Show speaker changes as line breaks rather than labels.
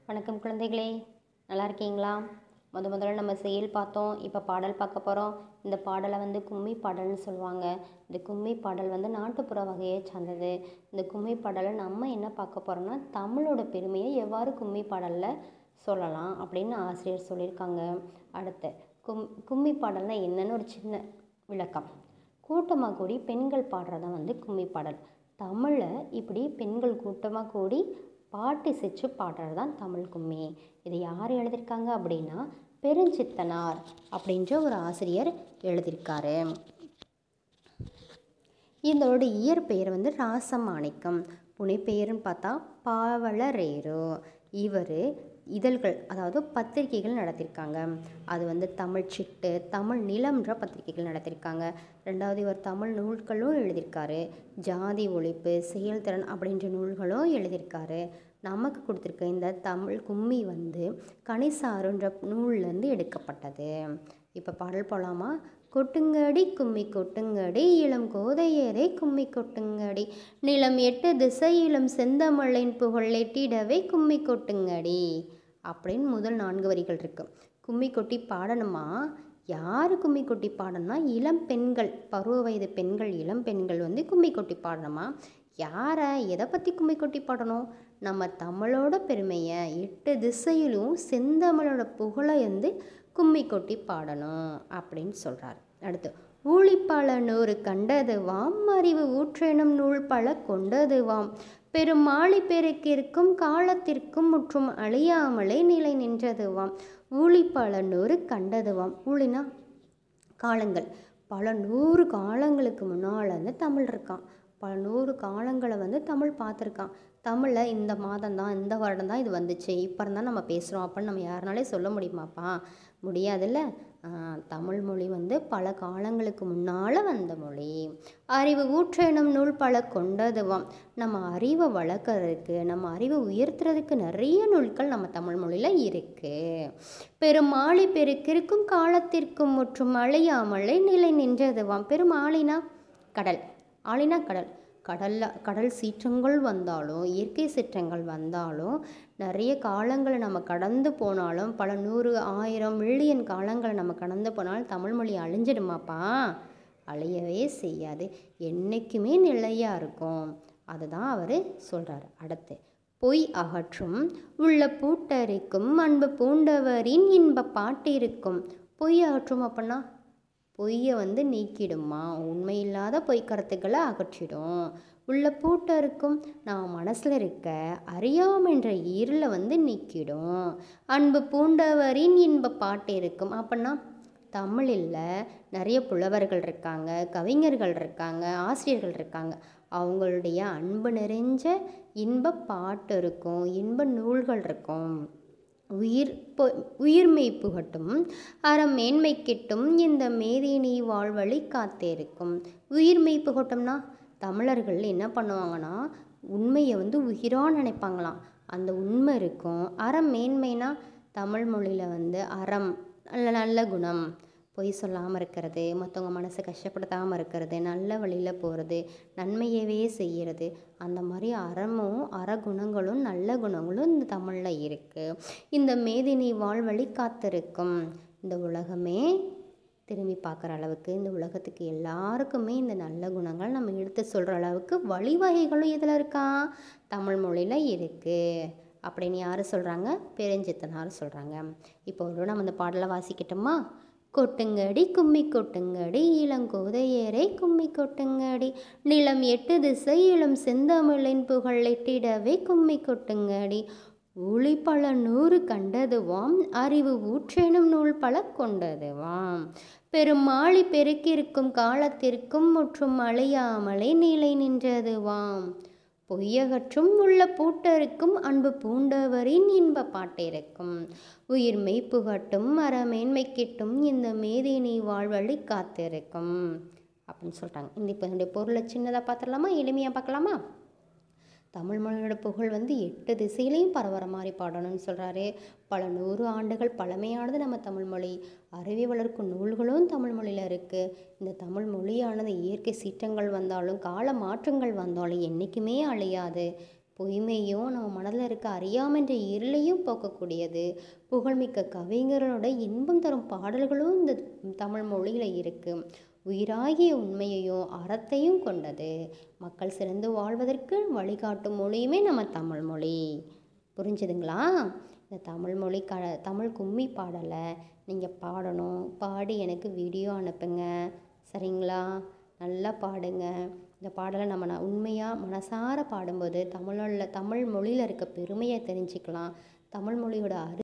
வணக்கம் குழந்தைகளே நல்லா இருக்கீங்களா முத முதல்ல நம்ம செயல் பார்த்தோம் இப்போ பாடல் பார்க்க போகிறோம் இந்த பாடலை வந்து கும்மி பாடல்னு சொல்லுவாங்க இந்த கும்மி பாடல் வந்து நாட்டுப்புற வகையை சார்ந்தது இந்த கும்மி பாடலை நம்ம என்ன பார்க்க போகிறோம்னா தமிழோட பெருமையை எவ்வாறு கும்மி பாடலில் சொல்லலாம் அப்படின்னு ஆசிரியர் சொல்லியிருக்காங்க அடுத்து கும் கும்மி பாடல்னா என்னன்னு ஒரு சின்ன விளக்கம் கூட்டமாக கூடி பெண்கள் பாடுறத வந்து கும்மி பாடல் தமிழில் இப்படி பெண்கள் கூட்டமாக கூடி பாட்டு செச்சு பாடுறது தான் தமிழ் கும்மி இது யார் எழுதியிருக்காங்க அப்படின்னா பெருஞ்சித்தனார் அப்படின்ற ஒரு ஆசிரியர் எழுதியிருக்காரு இதோட இயற்பெயர் வந்து ராசமாணிக்கம் புனைப்பெயர்னு பார்த்தா பாவலரேரு இவர் இதழ்கள் அதாவது பத்திரிகைகள் நடத்தியிருக்காங்க அது வந்து தமிழ் சிட்டு தமிழ் நிலம்ன்ற பத்திரிகைகள் நடத்தியிருக்காங்க ரெண்டாவது இவர் தமிழ் நூல்களும் எழுதியிருக்காரு ஜாதி ஒழிப்பு செயல்திறன் அப்படின்ற நூல்களும் எழுதியிருக்காரு நமக்கு கொடுத்துருக்க இந்த தமிழ் கும்மி வந்து கணிசாருன்ற நூல்லேருந்து எடுக்கப்பட்டது இப்போ பாடல் போகலாமா கொட்டுங்கடி கும்மி கொட்டுங்கடி இளம் கோதையரே கும்மி கொட்டுங்கடி நிலம் எட்டு திசையிலும் செந்தமிழின் புகழ் எட்டிடவே கும்மி கொட்டுங்கடி அப்படின்னு முதல் நான்கு வரிகள் இருக்கு கும்மி கொட்டி பாடணுமா யார் கும்மி கொட்டி பாடணும்னா இளம் பெண்கள் பருவ வயது பெண்கள் இளம் பெண்கள் வந்து கும்மி கொட்டி பாடணுமா யாரை எதை பற்றி கும்மி கொட்டி பாடணும் நம்ம தமிழோட பெருமையை எட்டு திசையிலும் செந்தமிழோட புகழை வந்து கும்மி கொட்டி பாடணும் அப்படின்னு சொல்கிறார் அடுத்து ஊழிப்பல நூறு கண்டதுவாம் அறிவு ஊற்றெனும் நூல் பல கொண்டதுவாம் பெரும் மாளி பெருக்கிற்கும் காலத்திற்கும் முற்றும் அழியாமலே நிலை நின்றதுவாம் ஊழிப்பல நூறு கண்டதுவாம் ஊழினா காலங்கள் பல நூறு காலங்களுக்கு முன்னால் வந்து தமிழ் இருக்கான் பல நூறு காலங்களை வந்து தமிழ் பார்த்துருக்கான் தமிழில் இந்த மாதம் தான் இந்த வருடம் தான் இது வந்துச்சு இப்போ இருந்தால் நம்ம பேசுகிறோம் அப்படின்னு நம்ம யாருனாலே சொல்ல முடியுமாப்பா முடியாதுல்ல தமிழ் மொழி வந்து பல காலங்களுக்கு முன்னால் வந்த மொழி அறிவு ஊற்றெனும் நூல் பல கொண்டதுவாம் நம்ம அறிவை வளர்க்குறதுக்கு நம்ம அறிவை உயர்த்துறதுக்கு நிறைய நூல்கள் நம்ம தமிழ் மொழியில் இருக்குது பெருமாளி பெருக்கிற்கும் காலத்திற்கும் முற்றும் அழியாமலே நிலை நின்றதுவாம் பெருமாளினா கடல் ஆளினா கடல் கடலில் கடல் சீற்றங்கள் வந்தாலும் இயற்கை சீற்றங்கள் வந்தாலும் நிறைய காலங்களை நம்ம கடந்து போனாலும் பல நூறு ஆயிரம் மில்லியன் காலங்களை நம்ம கடந்து போனாலும் தமிழ்மொழி அழிஞ்சிடுமாப்பா அழியவே செய்யாது என்றைக்குமே நிலையாக இருக்கும் அதுதான் அவர் சொல்கிறார் அடுத்து பொய் அகற்றும் உள்ள பூட்டரிக்கும் அன்பு பூண்டவரின் இன்ப பாட்டிருக்கும் பொய் அகற்றும் அப்படின்னா பொய்யை வந்து நீக்கிடுமா உண்மையில்லாத பொய் கருத்துக்களை அகற்றிடும் உள்ள பூட்டருக்கும் நான் மனசில் இருக்க அறியாமன்ற ஈரில் வந்து நீக்கிடும் அன்பு பூண்டவரின் இன்ப பாட்டு இருக்கும் அப்படின்னா தமிழில் நிறைய புலவர்கள் இருக்காங்க கவிஞர்கள் இருக்காங்க ஆசிரியர்கள் இருக்காங்க அவங்களுடைய அன்பு நிறைஞ்ச இன்ப பாட்டு இருக்கும் இன்ப நூல்கள் இருக்கும் உயிர் உயிர்மை புகட்டும் அறம் மேன்மை கிட்டும் இந்த மேதினி வாழ்வழி காத்தேருக்கும் உயிர்மை புகட்டும்னா தமிழர்கள் என்ன பண்ணுவாங்கன்னா உண்மையை வந்து உயிராக நினைப்பாங்களாம் அந்த உண்மை இருக்கும் அறம் மேன்மைனா தமிழ் மொழியில் வந்து அறம் நல்ல நல்ல குணம் பொய் சொல்லாமல் இருக்கிறது மற்றவங்க மனசை கஷ்டப்படுத்தாமல் இருக்கிறது நல்ல வழியில் போகிறது நன்மையவே செய்கிறது அந்த மாதிரி அறமும் அறகுணங்களும் நல்ல குணங்களும் இந்த தமிழில் இருக்குது இந்த மேதினி வாழ்வழி காத்திருக்கும் இந்த உலகமே திரும்பி பார்க்குற அளவுக்கு இந்த உலகத்துக்கு எல்லாருக்குமே இந்த நல்ல குணங்கள் நம்ம எடுத்து சொல்கிற அளவுக்கு வழிவகைகளும் இதில் இருக்கா தமிழ் மொழியில் இருக்குது அப்படின்னு யார் சொல்கிறாங்க பெருஞ்சித்தனார் சொல்கிறாங்க இப்போ ஒரு நம்ம இந்த பாடலை வாசிக்கட்டுமா கொட்டுங்கடி கும்மி கொட்டுங்கடி இளங்கோதையரை கும்மி கொட்டுங்கடி நிலம் எட்டு திசையிலும் செந்தமிழின் புகழ் எட்டிடவே கும்மி கொட்டுங்கடி ஒளி பல நூறு கண்டதுவாம் அறிவு ஊற்றெனும் நூல் பல கொண்டதுவாம் பெருமாளி பெருக்கிருக்கும் காலத்திற்கும் முற்றும் அழியாமலே நிலை நின்றதுவாம் பொய்யகற்றும் உள்ள பூட்டருக்கும் அன்பு பூண்டவரின் இன்ப பாட்டிருக்கும் உயிர் மெய்ப்புகட்டும் அறமேன்மை கிட்டும் இந்த மேதினி வாழ்வழி காத்திருக்கும் அப்படின்னு சொல்கிறாங்க இந்த இப்போ இதனுடைய பொருளை சின்னதாக பார்த்துடலாமா எளிமையாக பார்க்கலாமா தமிழ் மொழியோட புகழ் வந்து எட்டு திசையிலையும் பரவற மாதிரி பாடணும்னு சொல்கிறாரு பல நூறு ஆண்டுகள் பழமையானது நம்ம தமிழ் மொழி அறிவி வளர்க்கும் நூல்களும் தமிழ் மொழியில் இருக்குது இந்த தமிழ் மொழியானது இயற்கை சீற்றங்கள் வந்தாலும் கால மாற்றங்கள் வந்தாலும் என்றைக்குமே அழியாது பொய்மையும் நம்ம மனதில் இருக்க அறியாமென்ற இருளையும் போக்கக்கூடியது புகழ்மிக்க கவிஞர்களோட இன்பம் தரும் பாடல்களும் இந்த தமிழ் மொழியில் இருக்குது உயிராகிய உண்மையையும் அறத்தையும் கொண்டது மக்கள் சிறந்து வாழ்வதற்கு வழிகாட்டும் மொழியுமே நம்ம தமிழ் மொழி புரிஞ்சுதுங்களா இந்த தமிழ் மொழி க தமிழ் கும்மி பாடலை நீங்கள் பாடணும் பாடி எனக்கு வீடியோ அனுப்புங்க சரிங்களா நல்லா பாடுங்க இந்த பாடலை நம்ம நான் உண்மையாக மனசார பாடும்போது தமிழில் தமிழ் மொழியில் இருக்க பெருமையை தெரிஞ்சுக்கலாம் தமிழ் மொழியோட அரு